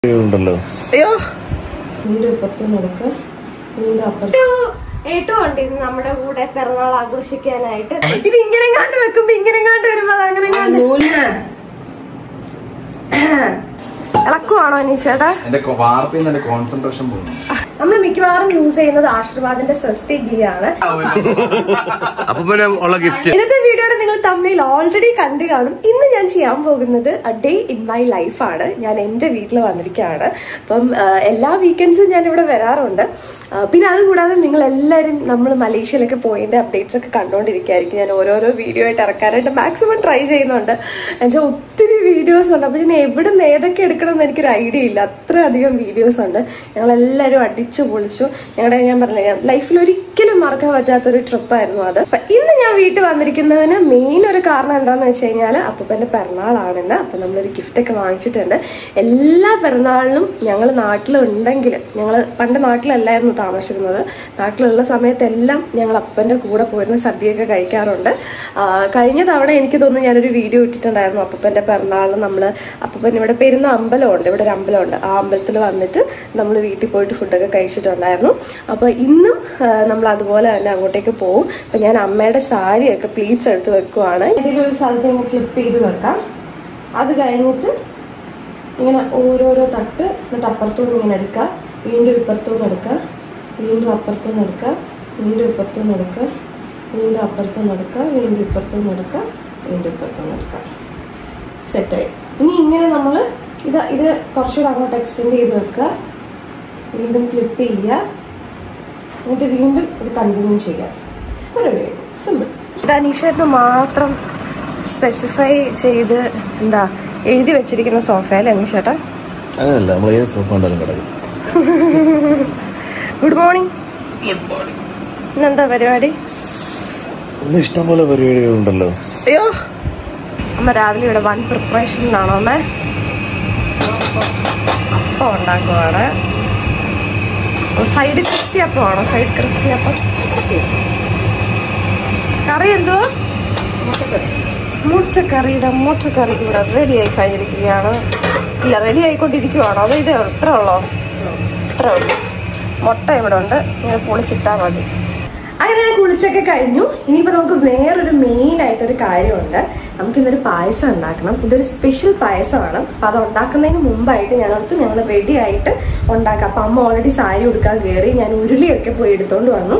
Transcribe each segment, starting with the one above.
ഉണ്ടല്ലോ അയ്യോ വീണ്ടും ഇപ്പുറത്ത് നടക്കുക വീണ്ടും അപ്പുറത്ത് ഏറ്റവും ഉണ്ട് ഇത് നമ്മുടെ കൂടെ പിറന്നാൾ ആഘോഷിക്കാനായിട്ട് ഇത് ഇങ്ങനെ കണ്ടു വെക്കുമ്പോ ഇങ്ങനെ കണ്ടു വരുമ്പോ അത് അങ്ങനെ കണ്ട് നൂലിന് ഇളക്കുവാണോ അനീഷേട്ടാ എന്റെ വാർപ്പിൽ നിന്ന് എന്റെ കോൺസെൻട്രേഷൻ പോകുന്നു നമ്മൾ മിക്കവാറും യൂസ് ചെയ്യുന്നത് ആശീർവാദിന്റെ സ്വസ്തി ഗീ ആണ് അപ്പൊ പിന്നെ ഉള്ള ഗിഫ്റ്റ് ഇന്നത്തെ വീഡിയോയുടെ നിങ്ങൾ തമ്മിൽ ഓൾറെഡി കണ്ടു കാണും ഇന്ന് ഞാൻ ചെയ്യാൻ പോകുന്നത് അ ഡേ ഇൻ മൈ ലൈഫാണ് ഞാൻ എൻ്റെ വീട്ടിൽ വന്നിരിക്കുകയാണ് അപ്പം ആ, എല്ലാ വീക്കെൻഡ്സും ഞാൻ ഇവിടെ വരാറുണ്ട് ആ, പിന്നെ അതുകൂടാതെ നിങ്ങൾ എല്ലാവരും നമ്മൾ മലേഷ്യയിലൊക്കെ പോയതിൻ്റെ അപ്ഡേറ്റ്സ് ഒക്കെ കണ്ടുകൊണ്ടിരിക്കുകയായിരിക്കും ഞാൻ ഓരോരോ വീഡിയോ ആയിട്ട് ഇറക്കാനായിട്ട് മാക്സിമം ട്രൈ ചെയ്യുന്നുണ്ട് എന്നുവെച്ചാൽ ഒത്തിരി വീഡിയോസ് ഉണ്ട് അപ്പോൾ ഞാൻ എവിടെ നിന്ന് ഏതൊക്കെ എടുക്കണം എന്ന് എനിക്കൊരു ഐഡിയ ഇല്ല അത്രയധികം വീഡിയോസ് ഉണ്ട് ഞങ്ങളെല്ലാവരും അടിച്ചു പൊളിച്ചു ഞങ്ങളുടെ ഞാൻ പറഞ്ഞില്ല ഞാൻ ലൈഫിൽ ഒരിക്കലും മറക്കാൻ പറ്റാത്തൊരു ട്രിപ്പായിരുന്നു അത് അപ്പൊ ഇന്ന് ഞാൻ വീട്ടിൽ വന്നിരിക്കുന്നതിന് മെയിൻ ഒരു കാരണം എന്താണെന്ന് വെച്ച് കഴിഞ്ഞാൽ അപ്പൂപ്പൻ്റെ പിറന്നാളാണെന്ന് അപ്പം നമ്മളൊരു ഗിഫ്റ്റൊക്കെ വാങ്ങിച്ചിട്ടുണ്ട് എല്ലാ പിറന്നാളിനും ഞങ്ങൾ നാട്ടിലുണ്ടെങ്കിൽ ഞങ്ങൾ പണ്ട് നാട്ടിലല്ലായിരുന്നു താമസിക്കുന്നത് നാട്ടിലുള്ള സമയത്തെല്ലാം ഞങ്ങൾ അപ്പൻ്റെ കൂടെ പോയിരുന്ന സദ്യയൊക്കെ കഴിക്കാറുണ്ട് ആ, കഴിഞ്ഞ തവണ എനിക്ക് തോന്നുന്നു ഞാനൊരു വീഡിയോ ഇട്ടിട്ടുണ്ടായിരുന്നു അപ്പൂപ്പൻ്റെ പിറന്നാളിന് നമ്മൾ അപ്പൂപ്പൻ ഇവിടെ പെരുന്ന അമ്പലമുണ്ട് ഇവിടെ ഒരു അമ്പലമുണ്ട് ആ അമ്പലത്തിൽ വന്നിട്ട് നമ്മൾ വീട്ടിൽ പോയിട്ട് ഫുഡൊക്കെ കഴിച്ചിട്ടുണ്ടായിരുന്നു അപ്പോൾ ഇന്നും നമ്മൾ അതുപോലെ തന്നെ അങ്ങോട്ടേക്ക് പോകും അപ്പം ഞാൻ അമ്മയുടെ സാരിയൊക്കെ പ്ലീറ്റ്സ് എടുത്ത് വെക്കുവാണ് ഏതെങ്കിലും ഒരു സ്ഥലത്ത് ഇങ്ങനെ ക്ലിപ്പ് ചെയ്ത് വെക്കാം അത് കഴിഞ്ഞിട്ട് ഇങ്ങനെ ഓരോരോ തട്ട് എന്നിട്ട് അപ്പുറത്തുനിന്ന് ഇങ്ങനെ എടുക്കുക വീണ്ടും ഇപ്പുറത്തുനിന്ന് എടുക്കുക വീണ്ടും അപ്പുറത്തുനിന്ന് എടുക്കുക വീണ്ടും ഇപ്പുറത്തുനിന്ന് എടുക്കുക വീണ്ടും അപ്പുറത്തുനിന്ന് എടുക്കുക വീണ്ടും ഇപ്പുറത്തുനിന്ന് എടുക്കുക വീണ്ടും ഇപ്പുറത്തുനിന്ന് എടുക്കുക സെറ്റായി ഇനി ഇങ്ങനെ നമ്മൾ ഇത് ഇത് കുറച്ചുകൂടെ അങ്ങോട്ട് എക്സ്റ്റെൻഡ് ചെയ്ത് വെക്കുക വീണ്ടും ക്ലിപ്പ് ചെയ്യുക എന്നിട്ട് വീണ്ടും ഇത് കണ്ടിന്യൂ ചെയ്യുക പരിപാടി സിമ്പിൾ അനീഷേട്ടന് മാത്രം സ്പെസിഫൈ ചെയ്ത് എന്താ എഴുതി വെച്ചിരിക്കുന്ന സോഫയല്ലേ അനീഷേട്ടൻ അങ്ങനല്ല നമ്മൾ ഏത് സോഫ ഉണ്ടാലും കിടക്കും ഗുഡ് മോർണിംഗ് ഇന്നെന്താ പരിപാടി ഇന്ന് ഇഷ്ടംപോലെ പരിപാടികളുണ്ടല്ലോ അയ്യോ അമ്മ രാവിലെ ഇവിടെ വൺ പ്രിപ്പറേഷനിലാണോ അമ്മ അപ്പം ഉണ്ടാക്കുവാണ് സൈഡ് ക്രിസ്പി അപ്പമാണോ side crispy appam crispy curry എന്തുവാ മുട്ടക്കറിയുടെ മുട്ടക്കറി ഇവിടെ റെഡി ആയി കഴിഞ്ഞിരിക്കുകയാണ് ഇല്ല റെഡി ആയിക്കൊണ്ടിരിക്കുവാണോ അതോ ഇത് ഇത്ര ഉള്ളോ ഇത്ര ഉള്ളൂ മുട്ട ഇവിടെ ഉണ്ട് ഇങ്ങനെ പൊളിച്ചിട്ടാൽ മതി അങ്ങനെ ഞാൻ കുളിച്ചൊക്കെ കഴിഞ്ഞു ഇനിയിപ്പോ നമുക്ക് വേറൊരു മെയിൻ ആയിട്ടൊരു കാര്യമുണ്ട് നമുക്ക് ഇന്നൊരു പായസം ഉണ്ടാക്കണം ഇതൊരു സ്പെഷ്യൽ പായസമാണ് അപ്പൊ അത് ഉണ്ടാക്കുന്നതിന് മുമ്പായിട്ട് ഞാൻ ഓർത്ത് ഞങ്ങൾ റെഡി ആയിട്ട് ഉണ്ടാക്കാം അപ്പൊ അമ്മ ഓൾറെഡി സാരി ഉടുക്കാൻ കയറി ഞാൻ ഉരുളിയൊക്കെ പോയി എടുത്തോണ്ട് വന്നു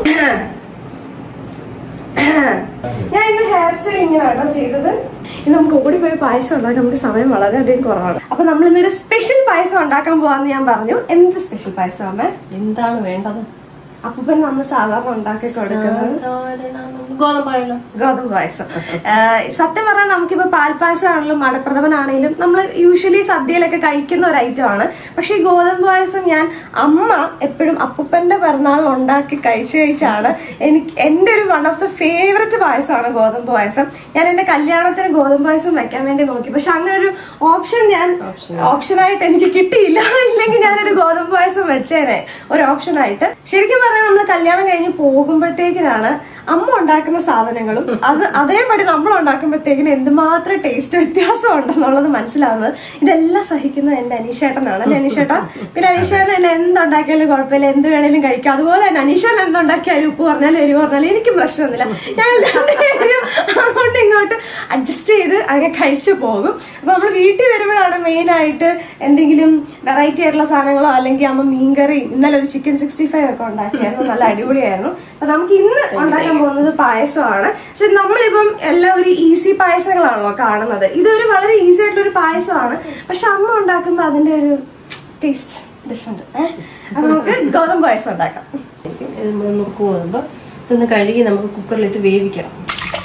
ഞാൻ ഇന്ന് ഹെയർ സ്റ്റൈൽ ഇങ്ങനെയാണോ ചെയ്തത് ഇത് നമുക്ക് ഓടിപ്പോയി പായസം ഉണ്ടാക്കാൻ നമുക്ക് സമയം വളരെയധികം കുറവാണ് അപ്പൊ നമ്മൾ ഇന്നൊരു സ്പെഷ്യൽ പായസം ഉണ്ടാക്കാൻ പോവാന്ന് ഞാൻ പറഞ്ഞു എന്ത് സ്പെഷ്യൽ പായസം അമ്മ എന്താണ് വേണ്ടത് അപ്പൊ നമ്മൾ സാധാരണ ഉണ്ടാക്കി കൊടുക്കുന്നത് ഗോതമ്പായല്ലോ ഗോതമ്പ് പായസം ആഹ് സത്യം പറഞ്ഞാൽ നമുക്കിപ്പോ പാൽപ്പായസം ആണെങ്കിലും മടപ്രഥമനാണെങ്കിലും നമ്മൾ യൂഷ്വലി സദ്യയിലൊക്കെ കഴിക്കുന്ന ഒരു ഐറ്റം ആണ് പക്ഷെ ഈ ഗോതമ്പ് പായസം ഞാൻ അമ്മ എപ്പോഴും അപ്പൂപ്പന്റെ പിറന്നാളിൽ ഉണ്ടാക്കി കഴിച്ച് കഴിച്ചാണ് എനിക്ക് എന്റെ ഒരു വൺ ഓഫ് ദ ഫേവററ്റ് പായസമാണ് ഗോതമ്പ് പായസം ഞാൻ എന്റെ കല്യാണത്തിന് ഗോതമ്പ് പായസം വെക്കാൻ വേണ്ടി നോക്കി പക്ഷെ അങ്ങനെ ഒരു ഓപ്ഷൻ ഞാൻ ഓപ്ഷനായിട്ട് എനിക്ക് കിട്ടിയില്ല ഇല്ലെങ്കിൽ ഞാനൊരു ഗോതമ്പ് പായസം വെച്ചേനെ ഒരു ഓപ്ഷനായിട്ട് ശരിക്കും പറഞ്ഞാൽ നമ്മൾ കല്യാണം കഴിഞ്ഞ് പോകുമ്പോഴത്തേക്കിനാണ് അമ്മ ഉണ്ടാക്കുന്ന സാധനങ്ങളും അത് അതേപടി നമ്മൾ ഉണ്ടാക്കുമ്പോഴത്തേക്കിന് എന്തുമാത്രം ടേസ്റ്റ് വ്യത്യാസം ഉണ്ടെന്നുള്ളത് മനസ്സിലാവുന്നത് ഇതെല്ലാം സഹിക്കുന്നത് എന്റെ അനീഷേട്ടനാണ് അല്ലെ അനീഷേട്ടാ പിന്നെ അനീഷേട്ടൻ എന്നെ എന്തുണ്ടാക്കിയാലും കുഴപ്പമില്ല എന്ത് വേണേലും കഴിക്കാം അതുപോലെ തന്നെ അനീഷേട്ടൻ എന്തുണ്ടാക്കിയാലും ഉപ്പ് പറഞ്ഞാലും എരിവ് പറഞ്ഞാലും എനിക്ക് പ്രശ്നമൊന്നുമില്ല ഞങ്ങൾ രണ്ടുപേരും അങ്ങോട്ടും ഇങ്ങോട്ടും അഡ്ജസ്റ്റ് ചെയ്ത് അങ്ങനെ കഴിച്ചു പോകും അപ്പൊ നമ്മൾ വീട്ടിൽ വരുമ്പോഴാണ് മെയിൻ ആയിട്ട് എന്തെങ്കിലും വെറൈറ്റി ആയിട്ടുള്ള സാധനങ്ങളോ അല്ലെങ്കിൽ അമ്മ മീൻകറി ഇന്നലെ ഒരു ചിക്കൻ സിക്സ്റ്റി ഫൈവ് ഒക്കെ ഉണ്ടാക്കിയായിരുന്നു നല്ല അടിപൊളിയായിരുന്നു അപ്പൊ നമുക്ക് ഇന്ന് ഉണ്ടാക്കാൻ പോകുന്നത് പായസമാണ് പക്ഷെ നമ്മളിപ്പം എല്ലാം ഒരു ഈസി പായസങ്ങളാണല്ലോ കാണുന്നത് ഇതൊരു വളരെ ഈസി ആയിട്ടുള്ള ഒരു പായസമാണ് പക്ഷെ അമ്മ ഉണ്ടാക്കുമ്പോൾ അതിന്റെ ഒരു ടേസ്റ്റ് ഡിഫറെന്റ് അപ്പൊ നമുക്ക് ഗോതമ്പ് പായസം ഉണ്ടാക്കാം ഇത് നമ്മൾ നുറുക്ക് ഗോതമ്പ് ഇതൊന്ന് കഴുകി നമുക്ക് കുക്കറിലിട്ട് വേവിക്കണം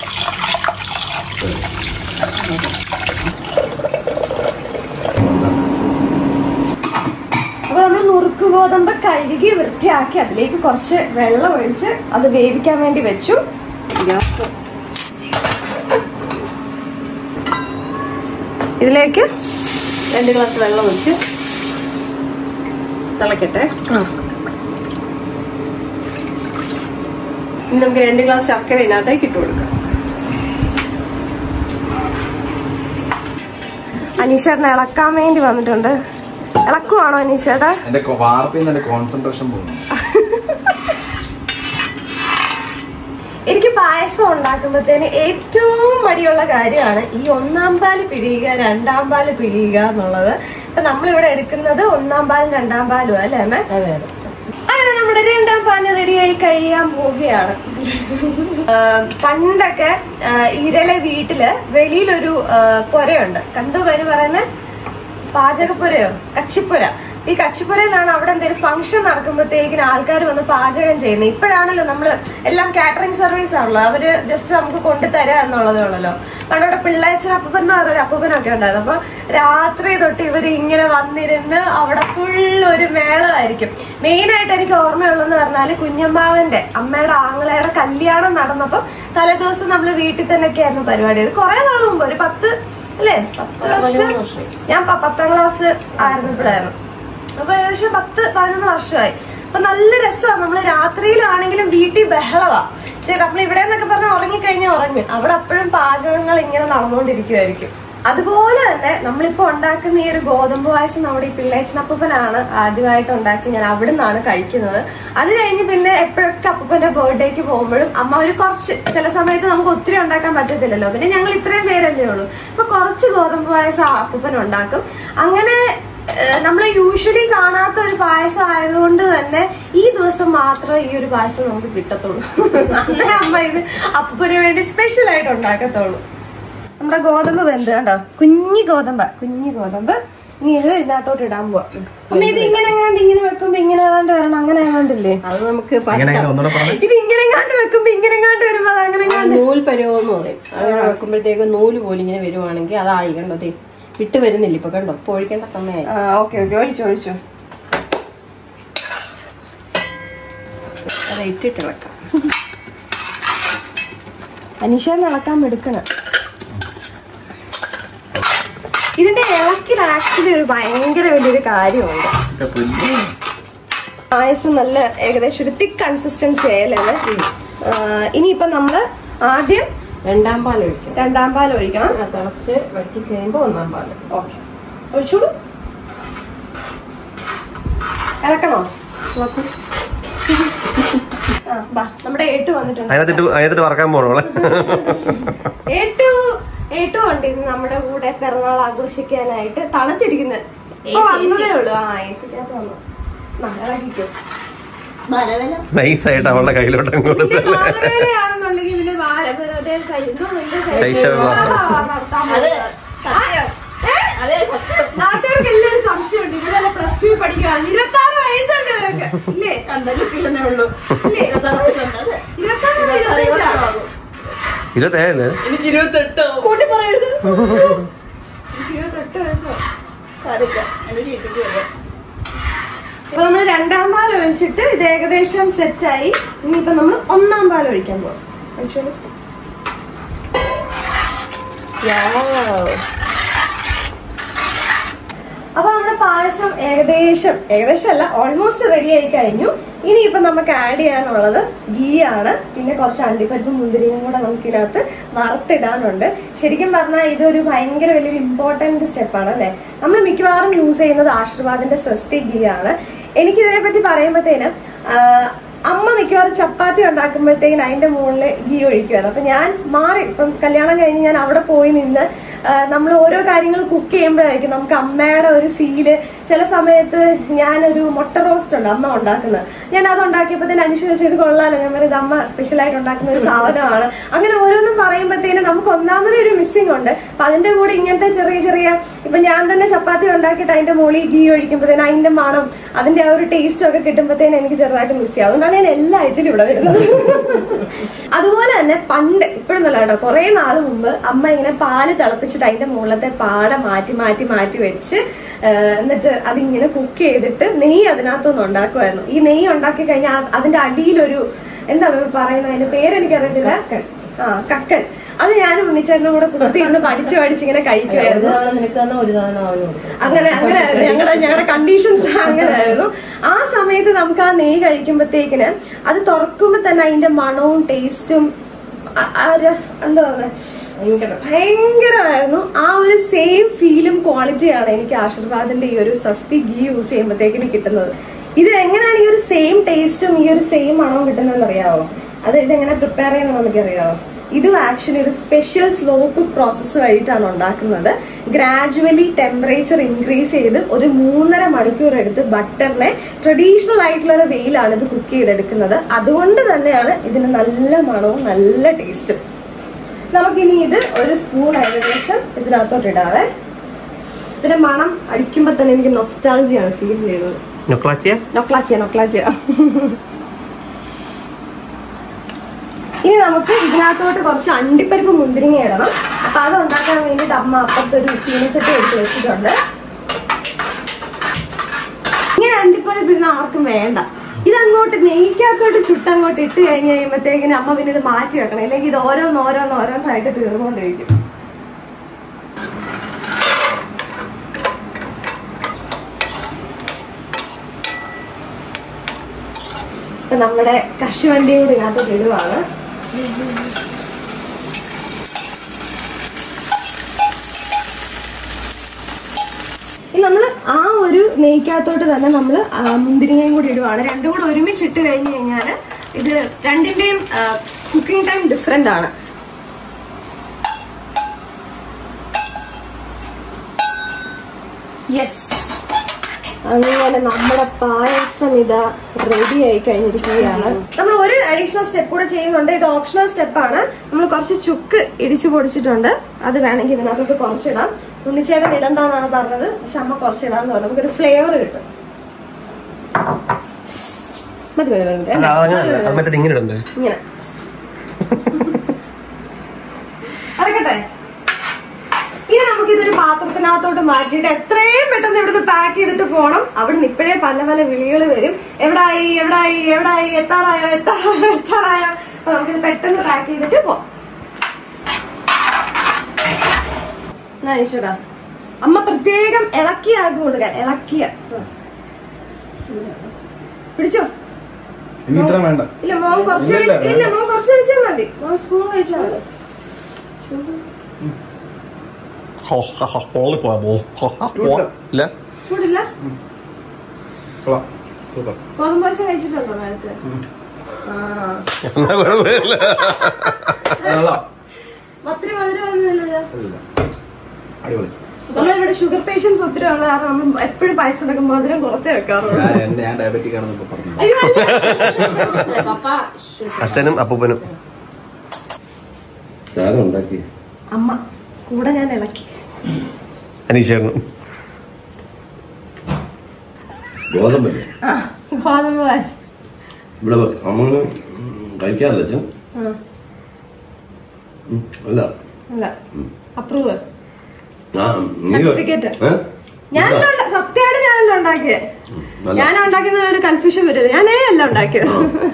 അപ്പൊ നമ്മൾ നുറുക്ക് ഗോതമ്പ് കഴുകി വൃത്തിയാക്കി അതിലേക്ക് കുറച്ച് വെള്ളം ഒഴിച്ച് അത് വേവിക്കാൻ വേണ്ടി വെച്ചു ഗ്യാസ് ഇതിലേക്ക് രണ്ട് ഗ്ലാസ് വെള്ളം ഒഴിച്ച് തിളക്കട്ടെ ഇനി നമുക്ക് രണ്ട് ഗ്ലാസ് ശർക്കര ഇതിനകത്തേക്ക് ഇട്ട് കൊടുക്കാം അനീഷേട്ടനെ ഇളക്കാൻ വേണ്ടി വന്നിട്ടുണ്ട് ഇളക്കുവാണോ അനീഷേട്ടാ എന്റെ കൊ- വാർപ്പിൽ നിന്ന് എന്റെ കോൺസെൻട്രേഷൻ പോകുന്നു എനിക്ക് പായസം ഉണ്ടാക്കുമ്പോഴത്തേന് ഏറ്റവും മടിയുള്ള കാര്യമാണ് ഈ ഒന്നാം പാല് പിഴിയുക രണ്ടാം പാല് പിഴിയുക എന്നുള്ളത് ഇപ്പൊ നമ്മളിവിടെ എടുക്കുന്നത് ഒന്നാം പാലും രണ്ടാം പാലും അല്ലേ അമ്മേ അതെ അതെ അങ്ങനെ നമ്മുടെ രണ്ടാം പാല് റെഡിയായി കഴിയാൻ പോവുകയാണ് ആ, പണ്ടൊക്കെ ആ, ഇരലെ വീട്ടില് വെളിയിലൊരു ആ, പുരയുണ്ട് കണ്ടു പേര് പറയുന്നത് പാചകപ്പുരയോ കച്ചിപ്പുര ഈ കച്ചിപ്പുരയിലാണ് അവിടെ എന്തെങ്കിലും ഫംഗ്ഷൻ നടക്കുമ്പോഴത്തേക്കിന് ആൾക്കാർ വന്ന് പാചകം ചെയ്യുന്നത് ഇപ്പോഴാണല്ലോ നമ്മള് എല്ലാം കാറ്ററിംഗ് സർവീസ് ആണല്ലോ അവര് ജസ്റ്റ് നമുക്ക് കൊണ്ടുതരാ എന്നുള്ളതേ ഉള്ളല്ലോ പണ്ടവിടെ പിള്ളേച്ചൻ അപ്പൂപ്പൻ എന്ന് പറഞ്ഞൊരു അപ്പൂപ്പനൊക്കെ ഉണ്ടായിരുന്നു അപ്പൊ രാത്രി തൊട്ട് ഇവര് ഇങ്ങനെ വന്നിരുന്ന് അവിടെ ഫുൾ ഒരു മേളമായിരിക്കും മെയിൻ ആയിട്ട് എനിക്ക് ഓർമ്മയുള്ളതെന്ന് പറഞ്ഞാല് കുഞ്ഞമ്മാവന്റെ അമ്മയുടെ ആങ്ങളയുടെ കല്യാണം നടന്നപ്പം തലേദിവസം നമ്മൾ വീട്ടിൽ തന്നെയൊക്കെ ആയിരുന്നു പരിപാടി അത് കുറെ നാൾ മുമ്പ് ഒരു പത്ത് അല്ലേ പത്ത് വർഷം ഞാൻ പ- പത്താം ക്ലാസ് ആയിരുന്നപ്പോഴായിരുന്നു അപ്പൊ ഏകദേശം പത്ത് പതിനൊന്ന് വർഷമായി അപ്പൊ നല്ല രസമാണ് നമ്മള് രാത്രിയിലാണെങ്കിലും വീട്ടിൽ ബഹളവാ പക്ഷേ നമ്മൾ ഇവിടെ എന്നൊക്കെ പറഞ്ഞാൽ ഉറങ്ങിക്കഴിഞ്ഞാൽ ഉറങ്ങി അവിടെ അപ്പോഴും പാചകങ്ങൾ ഇങ്ങനെ നടന്നുകൊണ്ടിരിക്കുമായിരിക്കും അതുപോലെ തന്നെ നമ്മളിപ്പോ ഉണ്ടാക്കുന്ന ഈ ഒരു ഗോതമ്പ് പായസം നമ്മുടെ ഈ പിള്ളേച്ചനപ്പൂപ്പനാണ് ആദ്യമായിട്ട് ഉണ്ടാക്കി ഞാൻ അവിടെ നിന്നാണ് കഴിക്കുന്നത് അത് കഴിഞ്ഞ് പിന്നെ എപ്പോഴൊക്കെ അപ്പൂപ്പന്റെ ബർത്ത്ഡേക്ക് പോകുമ്പോഴും അമ്മ ഒരു കുറച്ച് ചില സമയത്ത് നമുക്ക് ഒത്തിരി ഉണ്ടാക്കാൻ പറ്റത്തില്ലല്ലോ പിന്നെ ഞങ്ങൾ ഇത്രയും പേരല്ലേ ഉള്ളൂ അപ്പൊ കുറച്ച് ഗോതമ്പ് പായസം അപ്പൂപ്പൻ ഉണ്ടാക്കും അങ്ങനെ നമ്മൾ യൂഷ്വലി കാണാത്ത ഒരു പായസം ആയതുകൊണ്ട് തന്നെ ഈ ദിവസം മാത്രമേ ഈ ഒരു പായസം നമുക്ക് കിട്ടത്തുള്ളൂ അന്നേ അമ്മ ഇത് അപ്പൂപ്പന് വേണ്ടി സ്പെഷ്യൽ ആയിട്ട് ഉണ്ടാക്കത്തുള്ളൂ നമ്മുടെ ഗോതമ്പ് വെന്ത് കണ്ടോ കുഞ്ഞി ഗോതമ്പ് കുഞ്ഞി ഗോതമ്പ് ഇനി ഇത് ഇതിനകത്തോട്ട് ഇടാൻ പോവാ അമ്മ ഇത് ഇങ്ങനെ എങ്ങാണ്ട് ഇങ്ങനെ വെക്കുമ്പോ ഇങ്ങനെ ഏതാണ്ട് വരണം അങ്ങനെ എങ്ങാണ്ടില്ലേ അത് നമുക്ക് എങ്ങനെ എങ്ങനെ ഒന്നുകൂടെ പറഞ്ഞു ഇത് ഇങ്ങനെ എങ്ങാണ്ട് വെക്കുമ്പോ ഇങ്ങനെ എങ്ങാണ്ട് വരുമ്പോ അത് അങ്ങനെ ആ നൂൽ പരുവെന്ന് പറയും അങ്ങനെ വെക്കുമ്പോഴത്തേക്ക് നൂല് പോലെ ഇങ്ങനെ വരുവാണെങ്കിൽ അതായി കണ്ടോ ദേ വിട്ട് വരുന്നില്ല ഇപ്പൊ കണ്ടോ ഇപ്പൊ ഒഴിക്കേണ്ട സമയമായി ആ ഓക്കെ ഓക്കെ ഒഴിച്ചു ഒഴിച്ചു അത് ഇട്ടിട്ട് വെക്കാം അനീഷേനെ ഇളക്കാൻ എടുക്കണം ഇതിന്റെ ഇളക്കിൽ ആക്ച്വലി ഒരു ഭയങ്കര വലിയൊരു കാര്യമുണ്ട് പായസം നല്ല ഏകദേശം ഒരു തിക്ക് കൺസിസ്റ്റൻസി ആയല്ലേ ഇനിയിപ്പൊ നമ്മള് ആദ്യം രണ്ടാം പാൽ ഒഴിക്കണം രണ്ടാം പാൽ ഒഴിക്കണം ആ തിളച്ച് വറ്റി കഴിയുമ്പോ ഒന്നാം പാല് ഓക്കെ ഒഴിച്ചോളൂ ഇളക്കണോ ആ ബാ നമ്മുടെ എട്ട് വന്നിട്ടുണ്ട് അതിനകത്തിട്ട് അതിനകത്തിട്ട് വറക്കാൻ പോണോളെ ഏറ്റവും ഏറ്റവും ഉണ്ട് ഇന്ന് നമ്മുടെ കൂടെ പിറന്നാൾ ആഘോഷിക്കാനായിട്ട് തണുത്തിരിക്കുന്നത് ഇപ്പൊ വന്നതേ ഉള്ളൂ ആ ഐസിക്കകത്ത് വന്നു നാ, ഇളക്കിക്കോ. നൈസായിട്ട് അവളുടെ കയ്യിലോട്ട് അങ്ങ് ഇത് കൊടുത്തല്ലേ ബാലവേലയാണെന്നുണ്ടെങ്കിൽ ഇതിന്റെ ബാല- വെറുതെ ശൈ- എന്തോ ഇതിന്റെ ശൈ- ശൈശവം. ആ, ആ, നടത്താൻ പറ്റില്ല. ആ, ഏ? നാട്ടുകാർക്ക് എല്ലാവരും സംശയമുണ്ട് ഇവരല്ല പ്ലസ് ടു പഠിക്കുകയാണ് ഇരുപത്തി ആറ് വയസ്സുണ്ട് ഇവരൊക്കെ ഇല്ലേ കണ്ടല്ലേ ഉള്ളൂ ഇല്ലേ ഇരുപത്തി ആറ് വയസ്സാ ഇരുപത്തേഴല്ലേ കൂട്ടി പറയരുത് ഇരുപത്തെട്ട് വയസ്സോ ഇപ്പൊ നമ്മള് രണ്ടാം പാൽ ഒഴിച്ചിട്ട് ഇത് ഏകദേശം സെറ്റായി ഇനിയിപ്പൊ നമ്മൾ ഒന്നാം പാൽ ഒഴിക്കാൻ പോകും ഒഴിച്ചോളൂ അപ്പൊ നമ്മുടെ പായസം ഏകദേശം ഏകദേശം അല്ല ഓൾമോസ്റ്റ് റെഡി ആയി കഴിഞ്ഞു ഇനിയിപ്പോ നമുക്ക് ആഡ് ചെയ്യാനുള്ളത് ഗീ ആണ് പിന്നെ കുറച്ച് അണ്ടിപ്പരിപ്പും മുന്തിരിയും കൂടെ നമുക്ക് ഇതിനകത്ത് വറുത്തിടാനുണ്ട് ശരിക്കും പറഞ്ഞാൽ ഇതൊരു ഭയങ്കര വലിയൊരു ഇമ്പോർട്ടന്റ് സ്റ്റെപ്പാണ് അല്ലെ നമ്മൾ മിക്കവാറും യൂസ് ചെയ്യുന്നത് ആശീർവാദിന്റെ സ്വസ്തി ഗീ ആണ് എനിക്ക് ഇതിനെ പറ്റി പറയുമ്പോഴത്തേനും അമ്മ മിക്കവാറും ചപ്പാത്തി ഉണ്ടാക്കുമ്പോഴത്തേക്കിന് അതിന്റെ മുകളിൽ ഗീ ഒഴിക്കുമായിരുന്നു അപ്പൊ ഞാൻ മാറി ഇപ്പം കല്യാണം കഴിഞ്ഞ് ഞാൻ അവിടെ പോയി നിന്ന് നമ്മൾ ഓരോ കാര്യങ്ങൾ കുക്ക് ചെയ്യുമ്പോഴായിരിക്കും നമുക്ക് അമ്മയുടെ ഒരു ഫീല് ചില സമയത്ത് ഞാനൊരു മുട്ട റോസ്റ്റ് ഉണ്ട് അമ്മ ഉണ്ടാക്കുന്നത് ഞാൻ അത് ഉണ്ടാക്കിയപ്പോൾ തന്നെ അനുസരിച്ച് ഇത് കൊള്ളാലോ ഞാൻ പറയുന്നത് അമ്മ സ്പെഷ്യൽ ആയിട്ട് ഉണ്ടാക്കുന്ന ഒരു സാധനമാണ് അങ്ങനെ ഓരോന്നും പറയുമ്പോഴത്തേനും നമുക്ക് ഒന്നാമതേ ഒരു മിസ്സിംഗ് ഉണ്ട് അപ്പൊ അതിന്റെ കൂടെ ഇങ്ങനത്തെ ചെറിയ ചെറിയ ഇപ്പൊ ഞാൻ തന്നെ ചപ്പാത്തി ഉണ്ടാക്കിയിട്ട് അതിന്റെ മുകളിൽ ഗീ ഒഴിക്കുമ്പോഴത്തേനും അതിന്റെ മണം അതിന്റെ ആ ഒരു ടേസ്റ്റും ഒക്കെ കിട്ടുമ്പോഴത്തേനും എനിക്ക് ചെറുതായിട്ട് മിസ് ചെയ്യും അതുകൊണ്ടാണ് ഞാൻ എല്ലാ ആഴ്ചയിലും ഇവിടെ വരുന്നത് അതുപോലെ തന്നെ പണ്ട് ഇപ്പോഴൊന്നുമല്ല കേട്ടോ കുറെ നാൾ മുമ്പ് അമ്മ ഇങ്ങനെ പാല് തിളപ്പിച്ചിട്ട് അതിന്റെ മുകളിലത്തെ പാട മാറ്റി മാറ്റി മാറ്റി വെച്ച് ആ, എന്നിട്ട് അതിങ്ങനെ കുക്ക് ചെയ്തിട്ട് നെയ്യ് അതിനകത്തൊന്ന് ഉണ്ടാക്കുമായിരുന്നു ഈ നെയ്യ് ഉണ്ടാക്കി കഴിഞ്ഞാൽ ആ- അതിന്റെ അടിയിലൊരു എന്താണ് പറയുന്നത് അതിന്റെ പേരെനിക്കറിയത്തില്ല ആ കക്കൻ അത് ഞാനും ഉണ്ണിച്ചേട്ടനും കൂടെ കുത്തി ഇന്ന് പഠിച്ച് പഠിച്ച് ഇങ്ങനെ ഒരു കഴിക്കുമായിരുന്നു തവണ നിനക്ക് തന്ന ഒരു തവണ അവന് കൊടുക്കും അങ്ങനെ അങ്ങനെ ഞങ്ങളുടെ ഞങ്ങളുടെ കണ്ടീഷൻസ് അങ്ങനെയായിരുന്നു ആ സമയത്ത് നമുക്ക് ആ നെയ്യ് കഴിക്കുമ്പോഴത്തേക്കിന് അത് തുറക്കുമ്പോ തന്നെ അതിന്റെ മണവും ടേസ്റ്റും എന്താ പറയുക ഭയങ്കരമായിരുന്നു ആ ഒരു സെയിം ഫീലും ക്വാളിറ്റിയാണ് എനിക്ക് ആശീർവാദിന്റെ ഈ ഒരു സസ്തി ഗീ യൂസ് ചെയ്യുമ്പോഴത്തേക്കിന് കിട്ടുന്നത് ഇത് എങ്ങനെയാണ് ഈ ഒരു സെയിം ടേസ്റ്റും ഈ ഒരു സെയിം മണവും കിട്ടുന്നതെന്ന് അറിയാവോ അത് ഇതെങ്ങനെ പ്രിപ്പയർ ചെയ്യുന്നത് നമുക്കറിയാവോ ഇത് ആക്ച്വലി ഒരു സ്പെഷ്യൽ സ്ലോ കുക്ക് പ്രോസസ്സ് വഴിയിട്ടാണ് ഉണ്ടാക്കുന്നത് ഗ്രാജുവലി ടെമ്പറേച്ചർ ഇൻക്രീസ് ചെയ്ത് ഒരു മൂന്നര മണിക്കൂർ എടുത്ത് ബട്ടറിനെ ട്രഡീഷണൽ ആയിട്ടുള്ള ഒരു വെയിലാണ് ഇത് കുക്ക് ചെയ്തെടുക്കുന്നത് അതുകൊണ്ട് തന്നെയാണ് ഇതിന് നല്ല മണവും നല്ല ടേസ്റ്റും നമുക്കിനി ഇത് ഒരു സ്പൂൺ ഏകദേശം ഇതിനകത്തോട്ട് ഇടാവേ ഇതിന്റെ മണം അടിക്കുമ്പോ തന്നെ എനിക്ക് നൊസ്റ്റാൾജിയാണ് ഫീൽ ചെയ്തത് ഞൊക്ലാച്ചിയ നൊക്ലാച്ചിയ നൊക്ലാച്ചിയ ഇനി നമുക്ക് ഇതിനകത്തോട്ട് കുറച്ച് അണ്ടിപ്പരിപ്പ് മുന്തിരിങ്ങ ഇടണം അപ്പൊ അത് ഉണ്ടാക്കാൻ വേണ്ടിട്ട് അമ്മ അപ്പുറത്തൊരു ചീനച്ചട്ടി എടുത്ത് വെച്ചിട്ടുണ്ട് ഇങ്ങനെ അണ്ടിപ്പരിപ്പ് ഇന്ന് ആർക്കും വേണ്ട ഇതങ്ങോട്ട് നെയ്ക്കകത്തോട്ട് ചുട്ടങ്ങോട്ട് ഇട്ട് കഴിഞ്ഞ് കഴിയുമ്പോഴത്തേക്കിന് അമ്മ പിന്നെ ഇത് മാറ്റി വെക്കണം അല്ലെങ്കിൽ ഇത് ഓരോന്ന് ഓരോന്ന് ഓരോന്നായിട്ട് തീർന്നുകൊണ്ടിരിക്കും ഇപ്പൊ നമ്മുടെ കശുവണ്ടിയും കൂടി ഇതിനകത്ത് ഇടുവാണ് ഇനി നമ്മൾ ആ ഒരു നെയ്ക്കകത്തോട്ട് തന്നെ നമ്മൾ മുന്തിരിങ്ങയും കൂടി ഇടുവാണ് രണ്ടും കൂടെ ഒരുമിച്ച് ഇട്ട് കഴിഞ്ഞ് കഴിഞ്ഞാൽ ഇത് രണ്ടിന്റെയും കുക്കിംഗ് ടൈം ഡിഫറെന്റ് ആണ് യെസ് അങ്ങനെ നമ്മുടെ പായസം ഇതാ റെഡി ആയി കഴിഞ്ഞിരിക്കുകയാണ് നമ്മൾ ഒരു അഡീഷണൽ സ്റ്റെപ്പ് കൂടെ ചെയ്യുന്നുണ്ട് ഇത് ഓപ്ഷണൽ സ്റ്റെപ്പാണ് നമ്മൾ കുറച്ച് ചുക്ക് ഇടിച്ചു പൊടിച്ചിട്ടുണ്ട് അത് വേണമെങ്കിൽ ഇതിനകത്തോട്ട് കുറച്ചിടാം ഉണ്ണിച്ചേട്ടൻ ഇടണ്ടെന്നാണ് പറഞ്ഞത് പക്ഷെ അമ്മ കുറച്ചിടാന്ന് പറഞ്ഞു നമുക്കൊരു ഫ്ലേവർ കിട്ടും മതി മതി മതി അല്ല അതങ്ങനെ അത് മറ്റേ ഇങ്ങനെ ഇടണ്ടേ ഇങ്ങനെ അതൊക്കട്ടെ ഇനി നമുക്ക് ഇതൊരു പാത്രത്തിനകത്തോട്ട് മാറ്റിയിട്ട് എത്രയും പെട്ടെന്ന് ഇവിടുന്ന് പാക്ക് ചെയ്തിട്ട് പോണം അവിടെ ഇപ്പോഴേ പല പല വിളികൾ വരും എവിടായി എവിടായി എവിടായി എത്താറായോ എത്താറായോ എത്താറായോ അപ്പൊ നമുക്ക് പെട്ടെന്ന് പാക്ക് ചെയ്തിട്ട് പോവാം എന്നാ ഈശ്വടാ അമ്മ പ്രത്യേകം ഇളക്കിയാക്കി കൊടുക്കാൻ ഇളക്കിയ ആ. പിടിച്ചോ ഇനി ഇത്ര വേണ്ട ഇല്ല മോൻ കുറച്ച് ഇല്ല, ഇല്ല, കഴിച്ച്- ഇല്ല മോൻ കുറച്ച് കഴിച്ചാൽ മതി മോൻ സ്പൂൺ കഴിച്ചാൽ മതി ഹോ, ഹ, ഹ, പോളി പോയാ പോ. ഹോ, ഹ, പോ. ഇല്ല ചൂടില്ല കൊള്ളാം സൂപ്പർ ഗോതമ്പ് ദോശ കഴിച്ചിട്ടുണ്ടോ നേരത്തെ ആ എന്നാ കുഴപ്പമില്ല കൊള്ളാം ഒത്തിരി മധുരം ഒന്നുമില്ലല്ലോ ഇല്ല. അടിപൊളി നമ്മളിവിടെ ഷുഗർ പേഷ്യൻസ് ഒത്തിരി ഉള്ള കാരണം നമ്മൾ എപ്പോഴും പായസം ഉണ്ടാക്കുമ്പോൾ മധുരം കുറച്ചേ വെക്കാറുള്ളൂ ഞാൻ എന്നെ- ഞാൻ ഡയബറ്റിക് ആണെന്ന് ഇപ്പൊ പറഞ്ഞു അയ്യോ അല്ല പപ്പ അച്ഛനും അപ്പൂപ്പനും ആരാ ഉണ്ടാക്കി അമ്മ കൂടെ ഞാൻ ഇളക്കി അനീഷേട്ടനും ഗോതമ്പല്ലേ ആ ഗോതമ്പ് പായസം ഇവിടെ അമ്മന് കഴിക്കാറില്ല അച്ഛൻ ആ ഉം, അല്ല അല്ല അപ്രൂവ് ആ നീ Certificate. ഏ? ഞാൻ സത്യമായിട്ട് ഞാനല്ല ഉണ്ടാക്കിയത് നല്ല. ഞാൻ ഉണ്ടാക്കുന്ന ഒരു കൺഫ്യൂഷൻ വരരുത് ഞാനേ അല്ല ഉണ്ടാക്കിയത്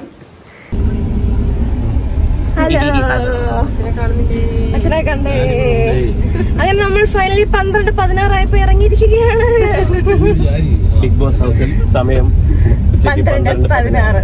ഹലോ അച്ഛനെ കാണുന്നില്ലേ അച്ഛനെ കണ്ടേ അങ്ങനെ നമ്മൾ ഫൈനലി പന്ത്രണ്ട് പതിനാറായപ്പോ ഇറങ്ങിയിരിക്കുകയാണ് ബിഗ് ബോസ് ഹൗസിൽ സമയം ഉച്ചയ്ക്ക് പന്ത്രണ്ട് പതിനാറ്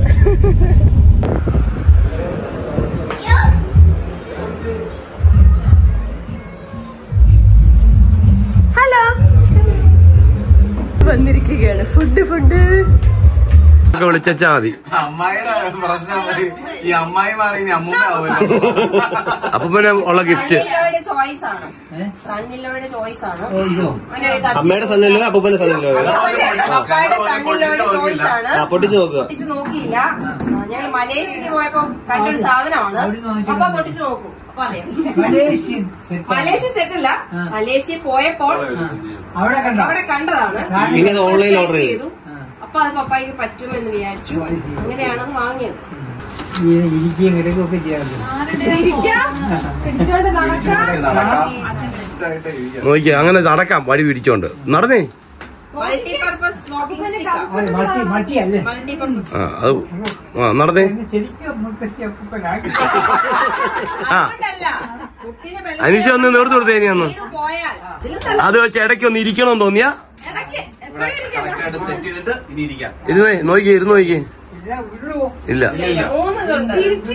ഹലോ വന്നിരിക്കുകയാണ് ഫുഡ് ഫുഡ് ഒക്കെ വിളിച്ചാ മതി അമ്മായിയുടെ പ്രശ്നം ഈ അമ്മായി മാറി ഇനി അമ്മൂമ്മ ആവുമല്ലോ അപ്പൂപ്പന് ഉള്ള ഗിഫ്റ്റ് സണ്ണിലോയുടെ ചോയ്സ് ആണ് സണ്ണിലോയുടെ ചോയ്സ് ആണ് അവനെ ഒരു കത്തി- അമ്മയുടെ സണ്ണല്ലോ അപ്പൂപ്പന്റെ സണ്ണല്ലോ പപ്പായുടെ സണ്ണിലോയുടെ ചോയ്സ് ആണ് ആ പൊട്ടിച്ചു നോക്കുക പൊട്ടിച്ചു നോക്കിയില്ല ആ, ഞാൻ മലേഷ്യക്ക് പോയപ്പോ കണ്ടൊരു സാധനമാണ് അപ്പൊ പൊട്ടിച്ചു നോക്കൂ അപ്പൊ അറിയാം മലേഷ്യ സെറ്റ് അല്ല മലേഷ്യ പോയപ്പോൾ അവിടെ കണ്ടോ അവിടെ കണ്ടതാണ് പിന്നെ അത് ഓൺലൈൻ ഓർഡർ Select ചെയ്തു അപ്പൊ അത് പപ്പായ്ക്ക് പറ്റുമെന്ന് വിചാരിച്ചു അങ്ങനെയാണത് വാങ്ങിയത് ഈ ഇരിക്കുകയും കിടക്കുകയൊക്കെ ചെയ്യാറുണ്ട് ഇരിക്കാം പിടിച്ചോണ്ട് നടക്കാം നോക്കിയ അങ്ങനെ നടക്കാം വഴി പിടിച്ചോണ്ട് നടന്നേ മൾട്ടിപർപ്പസ് വാക്കിംഗ് സ്റ്റിക്ക് അത് മട്ടി മട്ടിയല്ലേ മൾട്ടിപർപ്പസ് ആ അത് ആ നടന്നേ ഇത് ശരിക്കും മുത്തശ്ശി അപ്പൂപ്പനാക്കി ആ അതുകൊണ്ടല്ല കുട്ടിനെ ബലം അനീഷ ഒന്ന് നേർത്തു കൊടുത്തേ ഇനി ഒന്ന് വീണ് പോയാൽ അത് വെച്ച് ഇടയ്ക്ക് ഒന്ന് ഇരിക്കണമെന്ന് തോന്നിയാ ഇടയ്ക്ക് കറക്റ്റ് ആയിട്ട് സെറ്റ് ചെയ്തിട്ട് ഇനി ഇരിക്കാം ഇരുന്നേ നോക്കിയേ ഇരുന്ന് നോക്കിയേ ഇല്ല മൂന്ന് ഇതുണ്ട്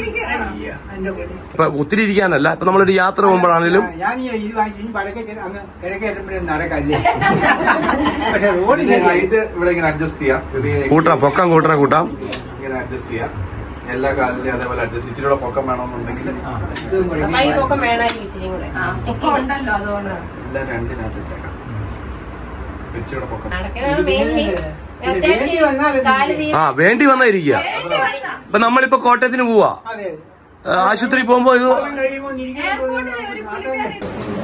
ഇപ്പൊ ഒത്തിരി ഇരിക്കാനല്ല ഇപ്പൊ നമ്മളൊരു യാത്ര പോകുമ്പോഴാണെങ്കിലും ഞാൻ ഈ ഇത് വാങ്ങിച്ച് ഇനി വടക്കേ ചെല്ല- അങ്ങ് കിഴക്കേ ചെല്ലുമ്പോഴേ നടക്കല്ലേ പക്ഷെ റോഡിൽ ഹൈറ്റ് ഇവിടെ ഇങ്ങനെ അഡ്ജസ്റ്റ് ചെയ്യാം ഇത് ഇങ്ങനെ കൂട്ടാം പൊക്കം കൂട്ടണ കൂട്ടാം ഇങ്ങനെ അഡ്ജസ്റ്റ് ചെയ്യാം എല്ലാ കാലിന്റെയും അതേപോലെ അഡ്ജസ്റ്റ് ഇച്ചിരി കൂടെ പൊക്കം വേണമെന്നുണ്ടെങ്കിൽ കൈ പൊക്കം വേണമായിരിക്കും ഇച്ചിരി കൂടെ ആ സ്റ്റിക്ക് ഉണ്ടല്ലോ അതുകൊണ്ട് എല്ലാം രണ്ടിനകത്ത് ഇട്ടേക്കാം ഇച്ചിരി പൊക്കം നടക്കാനാണ് മെയിൻലി വേണ്ടി വന്നാൽ അത്യാവശ്യം കാല് തീരെ ആ വേണ്ടി വന്നാ ഇരിക്കുക ഇപ്പൊ നമ്മളിപ്പോ കോട്ടയത്തിന് പോവാ അതെ ആ, ആശുപത്രി പോകുമ്പോ ഇത് കാലം കഴിയുമ്പോൾ ഇരിക്കാൻ പോകുന്നത്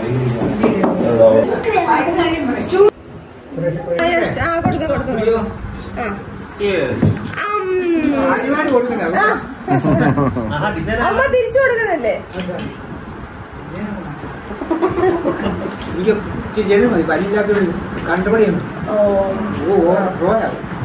ആ കൊടുത്തു കൊടുത്തു ആദ്യമായിട്ട് കൊടുക്കണ്ട അമ്മ തിരിച്ചു കൊടുക്കണല്ലേ എനിക്ക് ഇച്ചിരി ചെടി മതി പല്ലില്ലാത്തൊരു കണ്ടുപടിയുണ്ട് ഓ ഓ ഓ പോയാ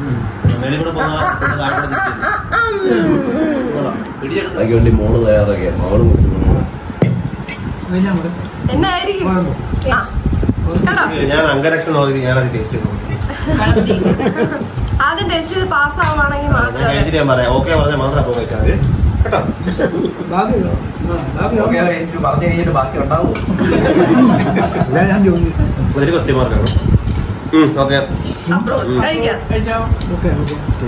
അതിന് വേണ്ടി മോള് തയ്യാറാക്കിയ മകളും കൊച്ചുങ്ങളും പിന്നെ നമ്മള് എന്നായിരിക്കും കുഴമ്പ്. ആ, കേട്ടോ ഞാൻ അങ്കരക്ഷം നോക്കി ഞാനത് ടേസ്റ്റ് ചെയ്തു ആദ്യം ടെസ്റ്റ് ചെയ്ത് പാസ് ആവുകയാണെങ്കിൽ ഞാൻ മാത്രമേ കഴിച്ചിട്ട് ഞാൻ പറയാം ഓക്കെ പറഞ്ഞാൽ മാത്രം അപ്പോൾ കഴിച്ചാൽ മതി കേട്ടോ ബാക്കിയുള്ളോ? ആ, ബാക്കി പറഞ്ഞു കഴിഞ്ഞിട്ട് ബാക്കി ഉണ്ടാവും എല്ലാം ഞാൻ ചോദിച്ചു ഒരു ക്വസ്റ്റ്യൻ മാർക്കാണ് ഓക്കെ കഴിക്കാം ഓക്കെ ഓക്കെ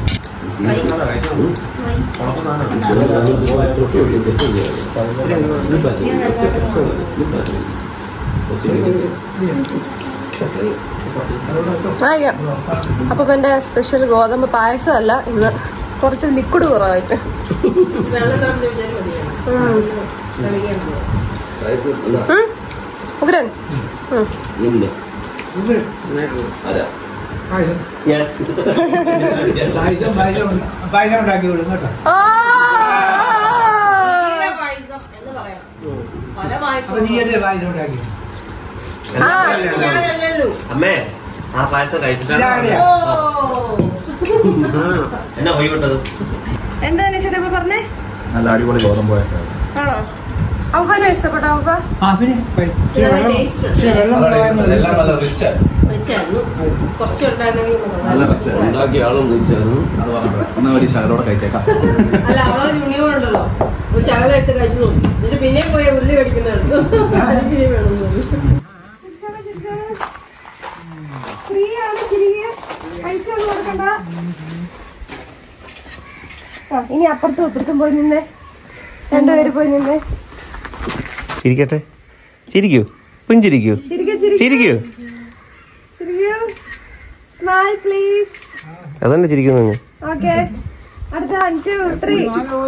കഴിക്കാം അപ്പൊ എന്റെ സ്പെഷ്യൽ ഗോതമ്പ് പായസമല്ല ഇന്ന് കുറച്ച് ലിക്വിഡ് കുറവായിട്ട് ഉം. ഉം? ഉഗ്രൻ ഉം. ഇല്ല ആരാ പായസം ഞാൻ പായസം പായസം ഉണ്ട്. പായസം ഉണ്ടാക്കി വിടും കേട്ടോ ആ! പായസം എന്ന് പറയണം പല അപ്പൊ പായസം നീ അല്ലേ പായസം ഉണ്ടാക്കി ആ, ഞാനല്ലല്ലോ അമ്മേ ആ പായസം കഴിച്ചിട്ടാണ് ഇതാരെയാ? ഓ എന്നാ പോയി വിട്ടത് എന്താ നിഷേട്ട ഇപ്പൊ പറഞ്ഞേ നല്ല അടിപൊളി ഗോതമ്പ് പായസമാണ് ആണോ അവക്കാനും ഇഷ്ടപ്പെട്ടോ അവക്ക ആ പിന്നെ പൈ- ഇച്ചിരി വെള്ളം ടേസ്റ്റ് ഇച്ചിരി വെള്ളം പോയാൽ മതി. എല്ലാം നല്ല റിച്ച് വെച്ചായിരുന്നു കുറച്ചുണ്ടായിരുന്നെങ്കിൽ നല്ല റിച്ച് ഉണ്ടാക്കിയ ആളും കഴിച്ചായിരുന്നു അത് പറഞ്ഞു എന്നാ ഒരു ശകലോടെ കഴിച്ചേക്കാം അല്ല അവളെ യൂണിയോൺ ഉണ്ടല്ലോ ഒരു ശകലം എടുത്ത് കഴിച്ചു നോക്കി എന്നിട്ട് പിന്നെയും പോയി ഉള്ളി കടിക്കുന്നുണ്ട് പിന്നെ വേണം ഫ്രീ ആണ് ചിരികെ പൈസ ഒന്നും കൊടുക്കണ്ട ആ, ഇനി അപ്പുറത്തും ഇപ്പുറത്തും പോയി നിന്നേ രണ്ടുപേര് പോയി നിന്നേ ചിരിക്കട്ടെ ചിരിക്കൂ പുഞ്ചിരിക്കൂ ചിരിക്കെ ചിരിക്കെ ചിരിക്കൂ ചിരിക്കൂ സ്മൈൽ പ്ലീസ് അതന്നെ ചിരിക്കുന്നു ഓക്കെ അടുത്ത വൺ ടു ത്രീ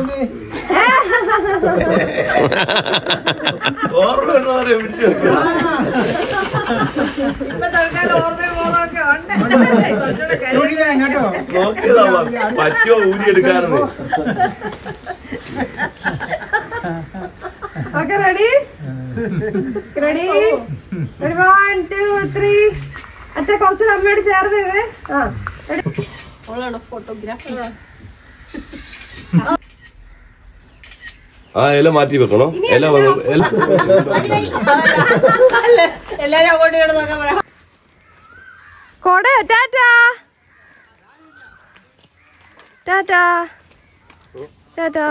ഇപ്പൊ തൽക്കാലം ഓർമ്മയും ബോധമൊക്കെ ഉണ്ട് കുറച്ചുകൂടെ കഴിയും. ഒഴിവാൻ കേട്ടോ പറ്റോ ഊരിയെടുക്കാറുണ്ട് okay ready ready ready one two three അച്ഛ കുറച്ച് അമ്മയോട് ചേർന്ന് നിന്നേ. ആ ആ ഇല മാറ്റി വെക്കണോ ഇല വന്ന്- ഇല എല്ലാരും അങ്ങോട്ട് ഇങ്ങോട്ട് നോക്കാൻ പറയാം കൊട ടാറ്റാ ടാറ്റാ ടാറ്റാ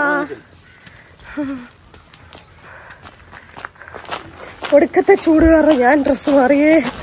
ഒടുക്കത്തെ ചൂട് കാരണം ഞാൻ ഡ്രസ്സ് മാറിയേ